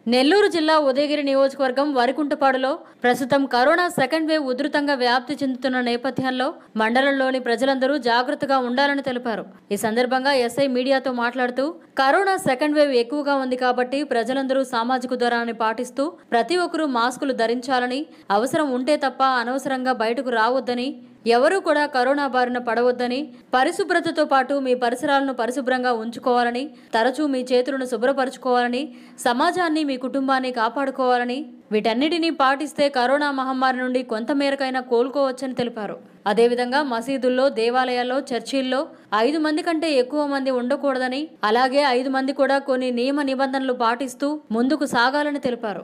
నెల్లూరు జిల్లా ఉదయగిరి నియోజకవర్గం వరికుంటపాడులో ప్రస్తుతం కరోనా సెకండ్ వేవ్ ఉధృతంగా వ్యాప్తి చెందుతున్న నేపథ్యంలో మండలంలోని ప్రజలందరూ జాగ్రత్తగా ఉండాలని తెలిపారు ఈ సందర్భంగా ఎస్ఐ మీడియాతో మాట్లాడుతూ కరోనా సెకండ్ వేవ్ ఎక్కువగా ఉంది కాబట్టి ప్రజలందరూ సామాజిక దూరాన్ని పాటిస్తూ ప్రతి ఒక్కరూ మాస్కులు ధరించాలని అవసరం ఉంటే తప్ప అనవసరంగా బయటకు రావద్దని ఎవరూ కూడా కరోనా బారిన పడవద్దని పరిశుభ్రతతో పాటు మీ పరిసరాలను పరిశుభ్రంగా ఉంచుకోవాలని తరచూ మీ చేతులను శుభ్రపరచుకోవాలని సమాజాన్ని మీ కుటుంబాన్ని కాపాడుకోవాలని వీటన్నిటినీ పాటిస్తే కరోనా మహమ్మారి నుండి కొంతమేరకైనా కోలుకోవచ్చని తెలిపారు అదేవిధంగా మసీదుల్లో దేవాలయాల్లో చర్చిల్లో ఐదు మంది కంటే ఎక్కువ మంది ఉండకూడదని అలాగే ఐదు మంది కూడా కొన్ని నియమ నిబంధనలు పాటిస్తూ ముందుకు సాగాలని తెలిపారు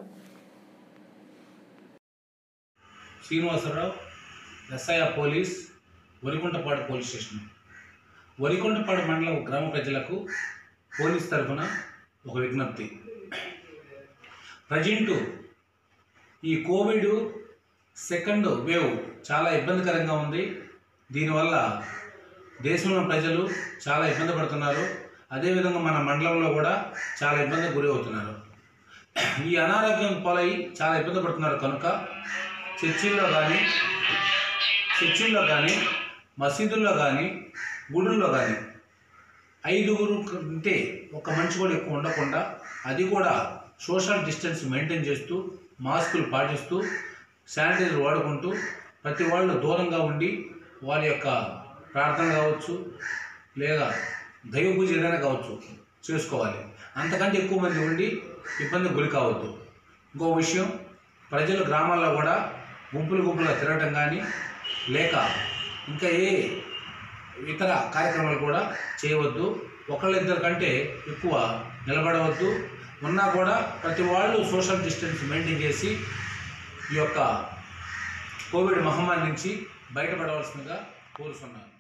Srinivasarao SI police Varikuntapadu police station Varikuntapadu మండలం గ్రామ ప్రజలకు పోలీస్ తరఫున ఒక విజ్ఞప్తి ప్రజెంటు ఈ కోవిడ్ సెకండ్ వేవ్ చాలా ఇబ్బందికరంగా ఉంది దీనివల్ల దేశంలో ప్రజలు చాలా ఇబ్బంది పడుతున్నారు అదేవిధంగా మన మండలంలో కూడా చాలా ఇబ్బందికి గురి అవుతున్నారు ఈ అనారోగ్యం పాలై చాలా ఇబ్బంది పడుతున్నారు కనుక చర్చిల్లో కానీ చర్చిల్లో కానీ మసీదుల్లో కానీ గుడుల్లో కానీ ఐదుగురు ఉంటే ఒక మనిషి కూడా ఎక్కువ ఉండకుండా అది కూడా సోషల్ డిస్టెన్స్ మెయింటైన్ చేస్తూ మాస్కులు పాటిస్తూ శానిటైజర్ వాడుకుంటూ ప్రతి వాళ్ళు దూరంగా ఉండి వారి యొక్క ప్రార్థన కావచ్చు లేదా దైవ పూజ ఏదైనా కావచ్చు చేసుకోవాలి అంతకంటే ఎక్కువ మంది ఉండి ఇబ్బంది గురి కావద్దు ఇంకో విషయం ప్రజలు గ్రామాల్లో కూడా గుంపులు గుంపులుగా తిరగటం కానీ లేక ఇంకా ఏ ఇతర కార్యక్రమాలు కూడా చేయవద్దు ఒకళ్ళిద్దరి కంటే ఎక్కువ నిలబడవద్దు ఉన్నా కూడా ప్రతి వాళ్ళు సోషల్ డిస్టెన్స్ మెయింటైన్ చేసి ఈ యొక్క కోవిడ్ మహమ్మారి నుంచి బయటపడవలసిందిగా కోరుతున్నాను